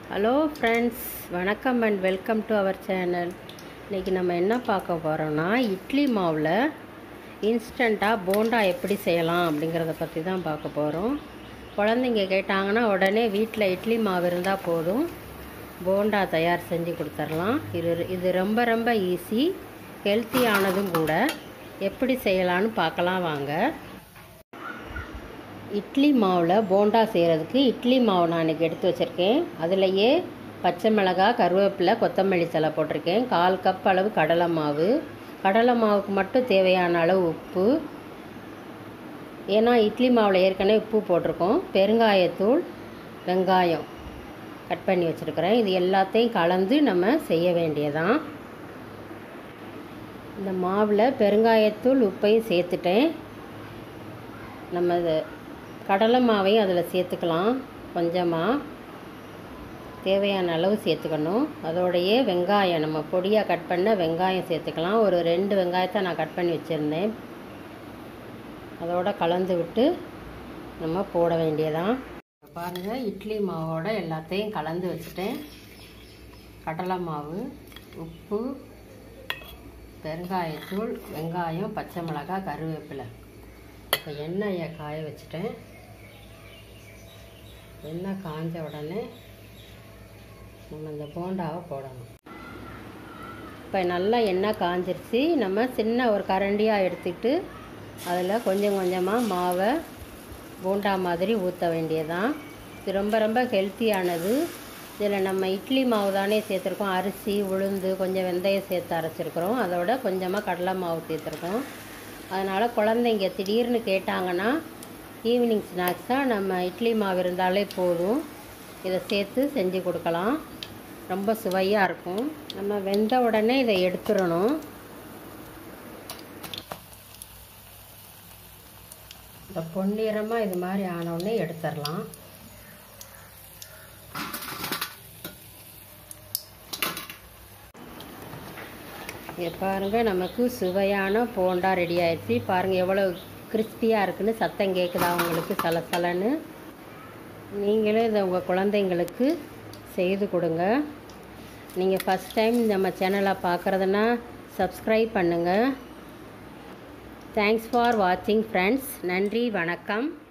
hello friends வணக்கம் and welcome to our channel இன்றைக்கி நம்ம என்ன பார்க்க போகிறோம்னா இட்லி மாவில் இன்ஸ்டண்ட்டாக போண்டா எப்படி செய்யலாம் அப்படிங்கிறத பற்றி தான் பார்க்க போகிறோம் குழந்தைங்க கேட்டாங்கன்னா உடனே வீட்டில் இட்லி மாவு இருந்தால் போதும் போண்டா தயார் செஞ்சு கொடுத்துர்லாம் இது இது ரொம்ப ரொம்ப ஈஸி ஹெல்த்தியானதும் கூட எப்படி செய்யலான்னு பார்க்கலாம் வாங்க இட்லி மாவில் போண்டா செய்கிறதுக்கு இட்லி மாவு நான் இன்றைக்கி எடுத்து வச்சுருக்கேன் அதுலேயே பச்சை மிளகாய் கருவேப்பிலை கொத்தமல்லி தலை போட்டிருக்கேன் கால் கப் அளவு கடலை மாவு கடலை மாவுக்கு மட்டும் தேவையான அளவு உப்பு ஏன்னா இட்லி மாவில் ஏற்கனவே உப்பு போட்டிருக்கோம் பெருங்காயத்தூள் வெங்காயம் கட் பண்ணி வச்சுருக்கிறேன் இது எல்லாத்தையும் கலந்து நம்ம செய்ய வேண்டியதான் இந்த மாவில் பெருங்காயத்தூள் உப்பையும் சேர்த்துட்டேன் நம்ம இது கடலை மாவையும் அதில் சேர்த்துக்கலாம் கொஞ்சமாக தேவையான அளவு சேர்த்துக்கணும் அதோடையே வெங்காயம் நம்ம பொடியாக கட் பண்ண வெங்காயம் சேர்த்துக்கலாம் ஒரு ரெண்டு வெங்காயத்தை நான் கட் பண்ணி வச்சுருந்தேன் அதோட கலந்து விட்டு நம்ம போட வேண்டியதான் பாருங்கள் இட்லி மாவோட எல்லாத்தையும் கலந்து வச்சுட்டேன் கடலை மாவு உப்பு பெருங்காயத்தூள் வெங்காயம் பச்சை மிளகாய் கருவேப்பிலை இப்போ எண்ணெயை காய வச்சுட்டேன் எண்ணெய் காஞ்ச உடனே நம்ம இந்த போண்டாவை போடணும் இப்போ நல்லா எண்ணெய் காஞ்சிருச்சு நம்ம சின்ன ஒரு கரண்டியாக எடுத்துக்கிட்டு அதில் கொஞ்சம் கொஞ்சமாக மாவை போண்டா மாதிரி ஊற்ற வேண்டியதான் இது ரொம்ப ரொம்ப ஹெல்த்தியானது இதில் நம்ம இட்லி மாவு தானே சேர்த்துருக்கோம் அரிசி உளுந்து கொஞ்சம் வெந்தயம் சேர்த்து அரைச்சிருக்கிறோம் அதோட கொஞ்சமாக கடலை மாவு சேர்த்துருக்கோம் அதனால் குழந்தைங்க திடீர்னு கேட்டாங்கன்னா ஈவினிங் ஸ்நாக்ஸாக நம்ம இட்லி மாவு இருந்தாலே போதும் இதை சேர்த்து செஞ்சு கொடுக்கலாம் ரொம்ப சுவையாக இருக்கும் நம்ம வெந்த உடனே இதை எடுத்துடணும் இந்த பொன்னிறமாக இது மாதிரி ஆனவுடனே எடுத்துடலாம் இங்கே பாருங்கள் நமக்கு சுவையான போண்டா ரெடி ஆயிடுச்சு பாருங்கள் எவ்வளோ கிறிஸ்பியாக இருக்குன்னு சத்தம் கேட்குதா உங்களுக்கு சலசலன்னு நீங்களும் இதை உங்கள் குழந்தைங்களுக்கு செய்து கொடுங்க நீங்கள் ஃபஸ்ட் டைம் நம்ம சேனலை பார்க்குறதுனா சப்ஸ்கிரைப் பண்ணுங்கள் தேங்க்ஸ் ஃபார் வாட்சிங் ஃப்ரெண்ட்ஸ் நன்றி வணக்கம்